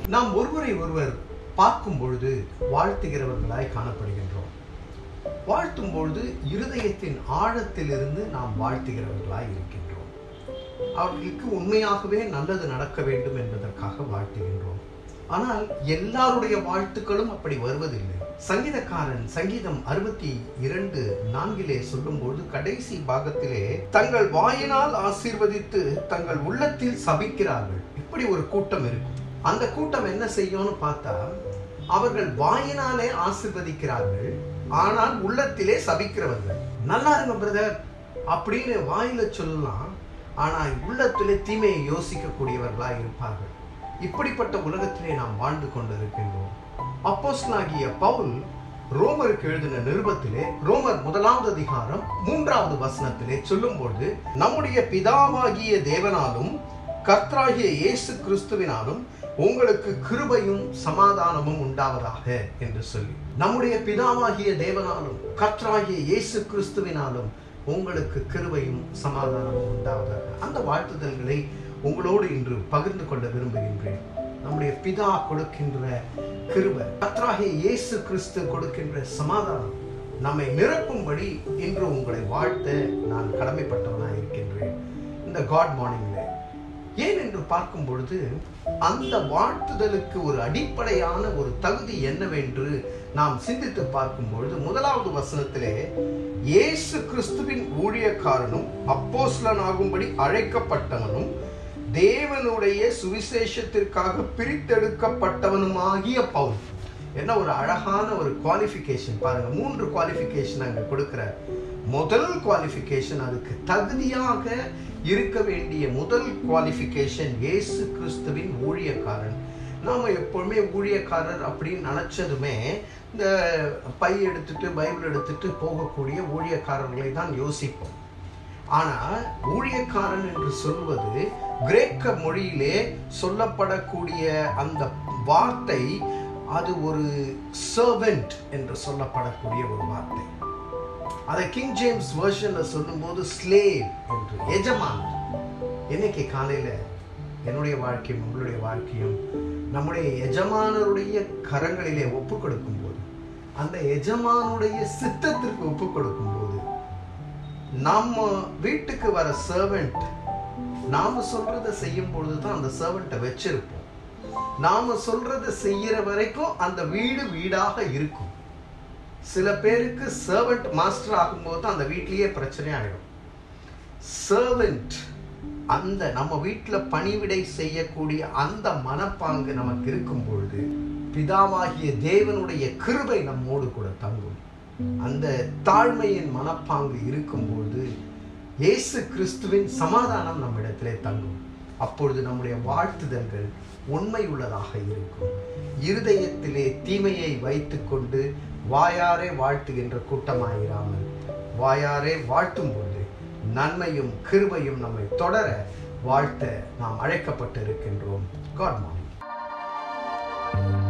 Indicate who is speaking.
Speaker 1: நாம் ஒருவரை ஒருவர் பார்க்கும் பொழுது வாழ்த்துகிறவர்களாய் காணப்படுகின்றோம் வாழ்த்தும் பொழுது இருதயத்தின் ஆழத்திலிருந்து நாம் வாழ்த்துகிறவர்களாய் இருக்கின்றோம் அவர்களுக்கு உண்மையாகவே நல்லது நடக்க வேண்டும் என்பதற்காக வாழ்த்துகின்றோம் ஆனால் எல்லாருடைய வாழ்த்துக்களும் அப்படி வருவதில்லை சங்கீதக்காரன் சங்கீதம் அறுபத்தி இரண்டு நான்கிலே சொல்லும்போது கடைசி பாகத்திலே தங்கள் வாயினால் ஆசீர்வதித்து தங்கள் உள்ளத்தில் சபிக்கிறார்கள் இப்படி ஒரு கூட்டம் இருக்கும் அந்த கூட்டம் என்ன செய்யும்னு பார்த்தா அவர்கள் வாயினாலே ஆசீர்வதிக்கிறார்கள் ஆனால் உள்ளத்திலே சபிக்கிறவர்கள் நல்லா இருங்க பிரதர் அப்படின்னு வாயில சொல்லலாம் ஆனால் உள்ளத்திலே தீமையை யோசிக்கக்கூடியவர்களாக இருப்பார்கள் இப்படிப்பட்ட உலகத்திலே நாம் வாழ்ந்து கொண்டிருக்கின்றோம் அப்போஸ்தலனாகிய பவுல் ரோமருக்கு எழுதின நிருபத்திலே ரோமர் முதலாவது அதிகாரம் மூன்றாவது வசனத்திலே சொல்லும்போது நம்முடைய பிதாவாகிய தேவனாலும் கர்த்தராகிய இயேசு கிறிஸ்துவினாலும் உங்களுக்கு கிருபையும் சமாதானமும் உண்டாவதாக என்று சொல்லி நம்முடைய பிதாவாகிய தேவனாலும் கர்த்தராகிய இயேசு கிறிஸ்துவினாலும் உங்களுக்கு கிருபையும் சமாதானமும் உண்டாவதாக அந்த வாழ்த்துதல்களை உங்களோடு இன்று பகிர்ந்து கொள்ள விரும்புகின்றேன் நம்முடைய பிதா கொடுக்கின்ற கிருபை கர்த்தராகிய இயேசு கிறிஸ்து கொடுக்கின்ற சமாதானம் நம்மை நிரப்பும்படி இன்று உங்களை வாழ்த்த நான் கடமைப்பட்டவனாக இருக்கின்றேன் இந்த காட் மார்னிங்ல ஏன் என்று பார்க்கும் பொழுது அந்த வாழ்த்துதலுக்கு ஒரு அடிப்படையான ஒரு தகுதி என்னவென்று நாம் சிந்தித்து பார்க்கும் பொழுது முதலாவது வசனத்திலே இயேசு கிறிஸ்துவின் ஊழியக்காரனும் அப்போஸ்லனாகும்படி அழைக்கப்பட்டவனும் தேவனுடைய சுவிசேஷத்திற்காக பிரித்தெடுக்கப்பட்டவனுமாகிய பவுல் என்ன ஒரு அழகான ஒரு குவாலிஃபிகேஷன் பாருங்க மூன்று குவாலிஃபிகேஷன் அங்க கொடுக்கிறார் முதல் குவாலிஃபிகேஷன் அதுக்கு தகுதியாக இருக்க வேண்டிய முதல் குவாலிஃபிகேஷன் இயேசு கிறிஸ்துவின் ஊழியக்காரன் நாம எப்பொழுதுமே ஊழியக்காரர் அப்படின்னு நினைச்சதுமே இந்த பை எடுத்துட்டு பைபிள் எடுத்துட்டு போகக்கூடிய ஊழியக்காரர்களை தான் யோசிப்போம் ஆனா ஊழியக்காரன் என்று சொல்வது கிரேக்க மொழியிலே சொல்லப்படக்கூடிய அந்த வார்த்தை அது ஒரு சர்வெண்ட் என்று சொல்லப்படக்கூடிய ஒரு வார்த்தை அதை கிங் ஜேம்ஸ் வேர்ஷன்ல சொல்லும்போது ஸ்லேவ் என்று எஜமான் இன்னைக்கு காலையில என்னுடைய வாழ்க்கையும் உங்களுடைய வாழ்க்கையும் நம்முடைய எஜமானருடைய கரங்களிலே ஒப்பு கொடுக்கும் போது அந்த எஜமானுடைய சித்தத்திற்கு ஒப்பு கொடுக்கும் போது நம்ம வீட்டுக்கு வர சர்வெண்ட் நாம சொல்றத செய்யும் பொழுது தான் அந்த சர்வெண்ட்டை வச்சிருப்போம் நாம சொல்றத செய்யற வரைக்கும் அந்த வீடு வீடாக இருக்கும் சில பேருக்கு சர்வெண்ட் மாஸ்டர் ஆகும்போது தான் அந்த வீட்லயே பிரச்சனை ஆகிடும் சர்வெண்ட் அந்த நம்ம வீட்டில் பணிவிடை செய்யக்கூடிய அந்த மனப்பாங்கு நமக்கு இருக்கும் பொழுது பிதாவாகிய தேவனுடைய கிருபை நம்மோடு கூட தங்கும் அந்த தாழ்மையின் மனப்பாங்கு இருக்கும்போது இயேசு கிறிஸ்துவின் சமாதானம் நம்மிடத்திலே தங்கும் அப்பொழுது நம்முடைய வாழ்த்துதல்கள் உண்மை உள்ளதாக இருக்கும் இருதயத்திலே தீமையை வைத்துக்கொண்டு வாயாரே வாழ்த்துகின்ற கூட்டமாயிராமல் வாயாரே வாழ்த்தும் பொழுது நன்மையும் கிருபையும் நம்மை தொடர வாழ்த்த நாம் அழைக்கப்பட்டு இருக்கின்றோம் காட் மார்னிங்